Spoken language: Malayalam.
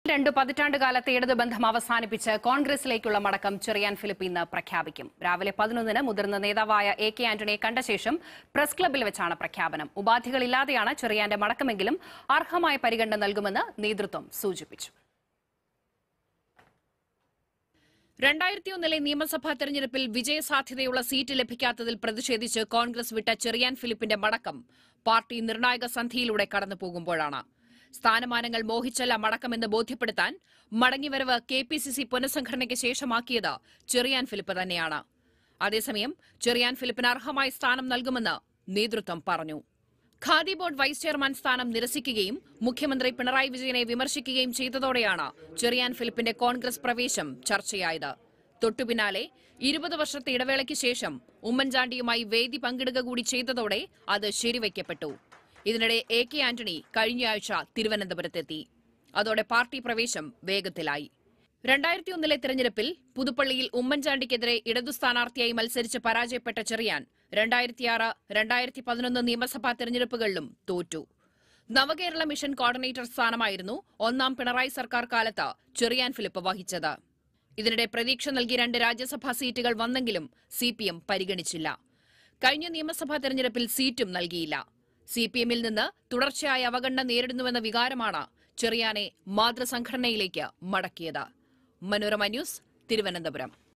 രണ്ടു പതിറ്റാണ്ടുകാലത്തെ ഇടതുബന്ധം അവസാനിപ്പിച്ച് കോൺഗ്രസിലേക്കുള്ള മടക്കം ചെറിയാൻ ഫിലിപ്പ് ഇന്ന് പ്രഖ്യാപിക്കും രാവിലെ പതിനൊന്നിന് മുതിർന്ന നേതാവായ എ കെ ആന്റണിയെ കണ്ട ശേഷം പ്രസ് ക്ലബ്ബിൽ വെച്ചാണ് പ്രഖ്യാപനം ഉപാധികളില്ലാതെയാണ് ചെറിയാന്റെ മടക്കമെങ്കിലും അർഹമായ പരിഗണന നൽകുമെന്ന് നേതൃത്വം സൂചിപ്പിച്ചു രണ്ടായിരത്തിയൊന്നിലെ നിയമസഭാ തെരഞ്ഞെടുപ്പിൽ വിജയസാധ്യതയുള്ള സീറ്റ് ലഭിക്കാത്തതിൽ പ്രതിഷേധിച്ച് കോൺഗ്രസ് വിട്ട ചെറിയാൻ ഫിലിപ്പിന്റെ മടക്കം പാർട്ടി നിർണായക സന്ധിയിലൂടെ കടന്നുപോകുമ്പോഴാണ് സ്ഥാനമാനങ്ങൾ മോഹിച്ചല്ല മടക്കമെന്ന് ബോധ്യപ്പെടുത്താൻ മടങ്ങിവരവ് കെ പി സി സി പുനഃസംഘടനയ്ക്ക് ശേഷമാക്കിയത് ചെറിയാൻ ഫിലിപ്പ് തന്നെയാണ് അതേസമയം ചെറിയാൻ ഫിലിപ്പിന് അർഹമായ സ്ഥാനം നൽകുമെന്ന് നേതൃത്വം പറഞ്ഞു ഖാദി ബോർഡ് വൈസ് ചെയർമാൻ സ്ഥാനം നിരസിക്കുകയും മുഖ്യമന്ത്രി പിണറായി വിജയനെ വിമർശിക്കുകയും ചെയ്തതോടെയാണ് ചെറിയാൻ ഫിലിപ്പിന്റെ കോൺഗ്രസ് പ്രവേശം ചർച്ചയായത് തൊട്ടുപിന്നാലെ ഇരുപത് വർഷത്തെ ഇടവേളയ്ക്ക് ശേഷം ഉമ്മൻചാണ്ടിയുമായി വേദി പങ്കിടുക കൂടി ചെയ്തതോടെ അത് ശരിവയ്ക്കപ്പെട്ടു ഇതിനിടെ എ കെ ആന്റണി കഴിഞ്ഞയാഴ്ച തിരുവനന്തപുരത്തെത്തി അതോടെ പാർട്ടി പ്രവേശം വേഗത്തിലായി രണ്ടായിരത്തിയൊന്നിലെ തെരഞ്ഞെടുപ്പിൽ പുതുപ്പള്ളിയിൽ ഉമ്മൻചാണ്ടിക്കെതിരെ ഇടതു സ്ഥാനാർത്ഥിയായി മത്സരിച്ച് പരാജയപ്പെട്ട ചെറിയാൻ രണ്ടായിരത്തിയാറ് രണ്ടായിരത്തി പതിനൊന്ന് നിയമസഭാ തെരഞ്ഞെടുപ്പുകളിലും തോറ്റു നവകേരള മിഷൻ കോർഡിനേറ്റർ സ്ഥാനമായിരുന്നു ഒന്നാം പിണറായി സർക്കാർ കാലത്ത് ചെറിയാൻ ഫിലിപ്പ് വഹിച്ചത് ഇതിനിടെ പ്രതീക്ഷ നൽകി രണ്ട് രാജ്യസഭാ സീറ്റുകൾ വന്നെങ്കിലും സി പി എം പരിഗണിച്ചില്ല കഴിഞ്ഞ നിയമസഭാ തെരഞ്ഞെടുപ്പിൽ സീറ്റും നൽകിയില്ല സി പി എമ്മിൽ നിന്ന് തുടർച്ചയായ അവഗണന നേരിടുന്നുവെന്ന വികാരമാണ് ചെറിയാനെ മാതൃസംഘടനയിലേക്ക് മടക്കിയത് മനോരമ ന്യൂസ് തിരുവനന്തപുരം